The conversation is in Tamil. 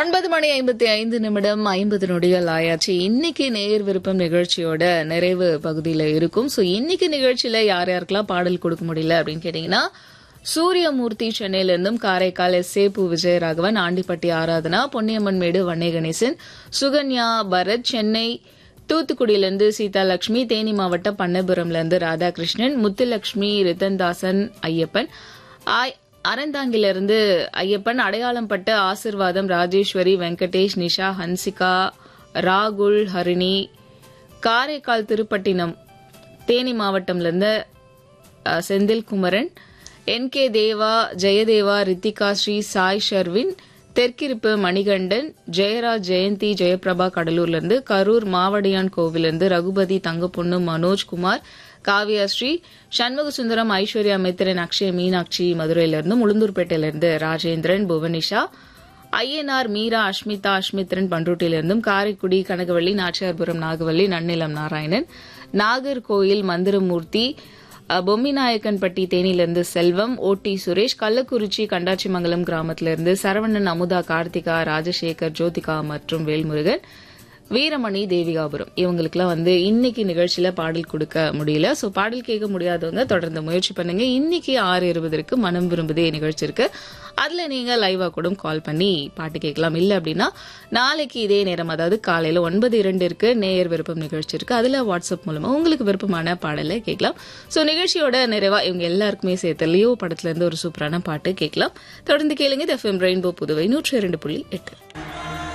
ஒன்பது மணி ஐம்பத்தி ஐந்து நிமிடம் ஐம்பது நொடிகள் ஆயாச்சு இன்னைக்கு நேர் விருப்பம் நிகழ்ச்சியோட நிறைவு பகுதியில இருக்கும் சோ இன்னைக்கு நிகழ்ச்சியில யார் யாருக்கெல்லாம் பாடல் கொடுக்க முடியல அப்படின்னு கேட்டீங்கன்னா சூரியமூர்த்தி சென்னையில இருந்தும் காரைக்கால் எஸ் ஏ பு விஜயராகவன் ஆண்டிப்பட்டி ஆராதனா பொன்னியம்மன் மேடு வன்னே கணேசன் சுகன்யா பரத் சென்னை தூத்துக்குடியிலிருந்து சீதாலட்சுமி தேனி மாவட்டம் பண்ணபுரம்ல இருந்து ராதாகிருஷ்ணன் முத்துலட்சுமி ரித்தன்தாசன் ஐயப்பன் ஆய் அறந்தாங்கிலிருந்து ஐயப்பன் அடையாளம் பட்ட ஆசிர்வாதம் ராஜேஸ்வரி வெங்கடேஷ் நிஷா ஹன்சிகா ராகுல் ஹரிணி காரைக்கால் திருப்பட்டினம் தேனி மாவட்டம்ல இருந்து அஹ், செந்தில் குமரன் என் கே தேவா ஜெயதேவா ரித்திகா ஸ்ரீ சாய் ஷர்வின் தெற்கிருப்பு மணிகண்டன் ஜெயராஜ் ஜெயந்தி ஜெயபிரபா கடலூர்ல இருந்து கரூர் மாவடியான் கோவிலிருந்து ரகுபதி தங்கப்பொண்ணு மனோஜ்குமார் காவ்யா ஸ்ரீ சண்முக சுந்தரம் ஐஸ்வர்யா மித்திரன் அக்ஷய் மீனாட்சி மதுரையிலிருந்து உளுந்தூர்பேட்டையிலிருந்து ராஜேந்திரன் புவனிஷா ஐயனார் மீரா அஷ்மிதா அஷ்மித்ரன் பண்ருட்டியிலிருந்தும் காரைக்குடி கனகவள்ளி நாச்சியார்புரம் நாகவள்ளி நன்னிலம் நாராயணன் நாகர்கோயில் மந்திரமூர்த்தி அஹ், பொம்மிநாயக்கன்பட்டி தேனியிலிருந்து செல்வம் ஓட்டி சுரேஷ் கள்ளக்குறிச்சி கண்டாச்சிமங்கலம் கிராமத்திலிருந்து சரவணன் அமுதா கார்த்திகா ராஜசேகர் ஜோதிகா மற்றும் வேல்முருகன் வீரமணி தேவிகாபுரம் இவங்களுக்குலாம் வந்து இன்னைக்கு நிகழ்ச்சியில பாடல் கொடுக்க முடியல சோ பாடல் கேட்க முடியாதவங்க தொடர்ந்து முயற்சி பண்ணுங்க இன்னைக்கு ஆறு இருபதற்கு மனம் விரும்புதே நிகழ்ச்சி இருக்கு அதுல நீங்க லைவா கூட கால் பண்ணி பாட்டு கேட்கலாம் இல்ல அப்படின்னா நாளைக்கு இதே நேரம் அதாவது காலையில ஒன்பது இரண்டிற்கு நேயர் விருப்பம் நிகழ்ச்சி இருக்கு அதுல வாட்ஸ்அப் மூலமா உங்களுக்கு விருப்பமான பாடலை கேட்கலாம் சோ நிகழ்ச்சியோட நிறைவா இவங்க எல்லாருக்குமே சேர்த்து லியோ படத்துல இருந்து ஒரு சூப்பரான பாட்டு கேட்கலாம் தொடர்ந்து கேளுங்க இது எஃப்எம் ரெயின்போ புதுவை நூற்றி இரண்டு புள்ளி எட்டு